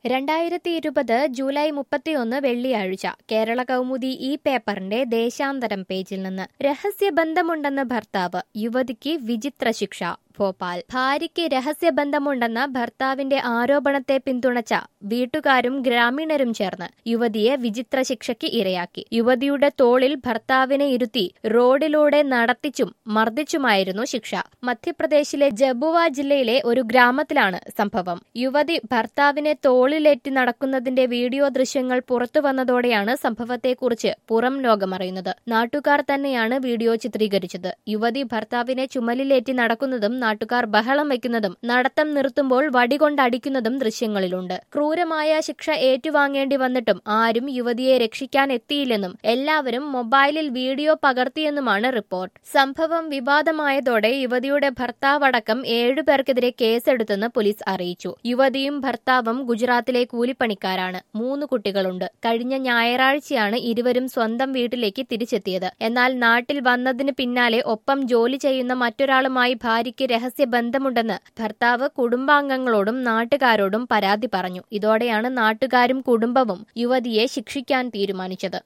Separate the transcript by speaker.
Speaker 1: രണ്ടായിരത്തി ഇരുപത് ജൂലൈ മുപ്പത്തിയൊന്ന് വെള്ളിയാഴ്ച കേരള കൗമുദി ഈ പേപ്പറിന്റെ ദേശാന്തരം പേജിൽ നിന്ന് രഹസ്യബന്ധമുണ്ടെന്ന് ഭർത്താവ് യുവതിക്ക് വിചിത്ര ശിക്ഷ ഭോപ്പാൽ ഭാര്യയ്ക്ക് രഹസ്യബന്ധമുണ്ടെന്ന ഭർത്താവിന്റെ ആരോപണത്തെ പിന്തുണച്ച വീട്ടുകാരും ഗ്രാമീണരും ചേർന്ന് യുവതിയെ വിചിത്ര ശിക്ഷയ്ക്ക് ഇരയാക്കി യുവതിയുടെ തോളിൽ ഭർത്താവിനെ ഇരുത്തി റോഡിലൂടെ നടത്തിച്ചും മർദ്ദിച്ചുമായിരുന്നു ശിക്ഷ മധ്യപ്രദേശിലെ ജബുവ ജില്ലയിലെ ഒരു ഗ്രാമത്തിലാണ് സംഭവം യുവതി ഭർത്താവിനെ തോളിലേറ്റി നടക്കുന്നതിന്റെ വീഡിയോ ദൃശ്യങ്ങൾ പുറത്തുവന്നതോടെയാണ് സംഭവത്തെക്കുറിച്ച് പുറം ലോകമറിയുന്നത് നാട്ടുകാർ തന്നെയാണ് വീഡിയോ ചിത്രീകരിച്ചത് യുവതി ഭർത്താവിനെ ചുമലിലേറ്റി നടക്കുന്നതും നാട്ടുകാർ ബഹളം വയ്ക്കുന്നതും നടത്തം നിർത്തുമ്പോൾ വടികൊണ്ടടിക്കുന്നതും ദൃശ്യങ്ങളിലുണ്ട് ക്രൂരമായ ശിക്ഷ ഏറ്റുവാങ്ങേണ്ടി വന്നിട്ടും ആരും യുവതിയെ രക്ഷിക്കാൻ എത്തിയില്ലെന്നും എല്ലാവരും മൊബൈലിൽ വീഡിയോ പകർത്തിയെന്നുമാണ് റിപ്പോർട്ട് സംഭവം വിവാദമായതോടെ യുവതിയുടെ ഭർത്താവടക്കം ഏഴുപേർക്കെതിരെ കേസെടുത്തെന്ന് പോലീസ് അറിയിച്ചു യുവതിയും ഭർത്താവും ഗുജറാത്തിലെ കൂലിപ്പണിക്കാരാണ് മൂന്ന് കുട്ടികളുണ്ട് കഴിഞ്ഞ ഞായറാഴ്ചയാണ് ഇരുവരും സ്വന്തം വീട്ടിലേക്ക് തിരിച്ചെത്തിയത് എന്നാൽ നാട്ടിൽ വന്നതിന് പിന്നാലെ ഒപ്പം ജോലി ചെയ്യുന്ന മറ്റൊരാളുമായി ഭാര്യയ്ക്ക് രഹസ്യബന്ധമുണ്ടെന്ന് ഭർത്താവ് കുടുംബാംഗങ്ങളോടും നാട്ടുകാരോടും പരാതി പറഞ്ഞു ഇതോടെയാണ് നാട്ടുകാരും കുടുംബവും യുവതിയെ ശിക്ഷിക്കാൻ തീരുമാനിച്ചത്